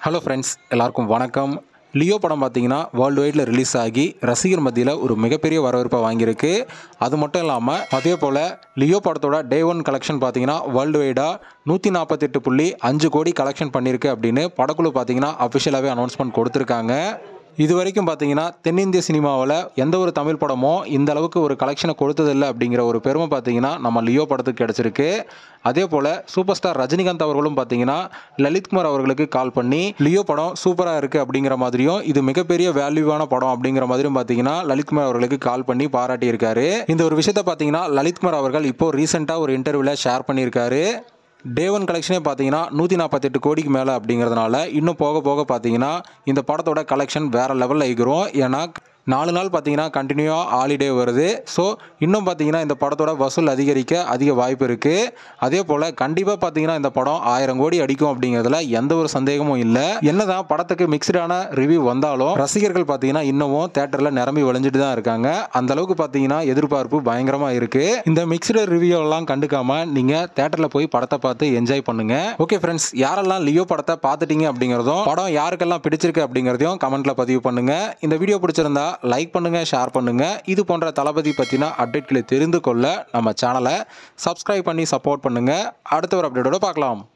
hello friends எல்லாருக்கும் வணக்கம் Leo படம் பார்த்தீங்கன்னா வேர்ல்டு வைடில் ரிலீஸ் ஆகி ரசிகர் மத்தியில் ஒரு மிகப்பெரிய வரவேற்பை வாங்கியிருக்கு அது மட்டும் இல்லாமல் அதே போல் லியோ படத்தோட டே ஒன் கலெக்ஷன் பார்த்தீங்கன்னா வேர்ல்டு வைடாக நூற்றி நாற்பத்தெட்டு புள்ளி அஞ்சு கோடி கலெக்ஷன் பண்ணியிருக்கு அப்படின்னு படக்குழு பார்த்தீங்கன்னா அஃபிஷியலாகவே அனௌன்ஸ்மெண்ட் கொடுத்துருக்காங்க இது வரைக்கும் பார்த்தீங்கன்னா தென்னிந்திய சினிமாவில் எந்த ஒரு தமிழ் படமும் இந்த அளவுக்கு ஒரு கலெக்ஷனை கொடுத்ததில்லை அப்படிங்கிற ஒரு பெருமை பார்த்தீங்கன்னா நம்ம லியோ படத்துக்கு கிடச்சிருக்கு அதே போல் சூப்பர் ஸ்டார் ரஜினிகாந்த் அவர்களும் பார்த்தீங்கன்னா லலித்குமார் அவர்களுக்கு கால் பண்ணி லியோ படம் சூப்பராக இருக்குது அப்படிங்கிற மாதிரியும் இது மிகப்பெரிய வேல்யூவான படம் அப்படிங்கிற மாதிரியும் பார்த்தீங்கன்னா லலித்குமார் அவர்களுக்கு கால் பண்ணி பாராட்டியிருக்காரு இந்த ஒரு விஷயத்த பார்த்தீங்கன்னா லலித்குமார் அவர்கள் இப்போ ரீசெண்டாக ஒரு இன்டர்வியூவில் ஷேர் பண்ணியிருக்காரு டே ஒன் கலெக்ஷனே பார்த்தீங்கன்னா நூற்றி நாற்பத்தெட்டு கோடிக்கு மேலே அப்படிங்கிறதுனால இன்னும் போக போக பார்த்தீங்கன்னா இந்த படத்தோட கலெக்ஷன் வேறு லெவலில் இருக்கிறோம் ஏன்னா நாலு நாள் பார்த்தீங்கன்னா கண்டினியூவாக ஹாலிடே வருது ஸோ இன்னும் பார்த்தீங்கன்னா இந்த படத்தோட வசூல் அதிகரிக்க அதிக வாய்ப்பு இருக்குது அதே போல் கண்டிப்பாக பார்த்தீங்கன்னா இந்த படம் ஆயிரம் கோடி அடிக்கும் அப்படிங்கிறதுல எந்த ஒரு சந்தேகமும் இல்லை என்னதான் படத்துக்கு மிக்சடான ரிவ்யூ வந்தாலும் ரசிகர்கள் பார்த்தீங்கன்னா இன்னமும் தேட்டரில் நிரம்பி வழிஞ்சிட்டு தான் இருக்காங்க அந்த அளவுக்கு பார்த்தீங்கன்னா எதிர்பார்ப்பு பயங்கரமாக இருக்குது இந்த மிக்சடு ரிவ்யூ எல்லாம் கண்டுக்காம நீங்கள் தேட்டரில் போய் படத்தை பார்த்து என்ஜாய் பண்ணுங்க ஓகே ஃப்ரெண்ட்ஸ் யாரெல்லாம் லியோ படத்தை பார்த்துட்டீங்க அப்படிங்கிறதும் படம் யாருக்கெல்லாம் பிடிச்சிருக்கு அப்படிங்கிறதையும் கமெண்ட்ல பதிவு பண்ணுங்க இந்த வீடியோ பிடிச்சிருந்தா லைக் பண்ணுங்க ஷேர் பண்ணுங்க இது போன்ற தளபதி பற்றின அப்டேட்களை தெரிந்து கொள்ள நம்ம சேனலை சப்ஸ்கிரைப் பண்ணி சப்போர்ட் பண்ணுங்க அடுத்த ஒரு அப்டேட்டோட பார்க்கலாம்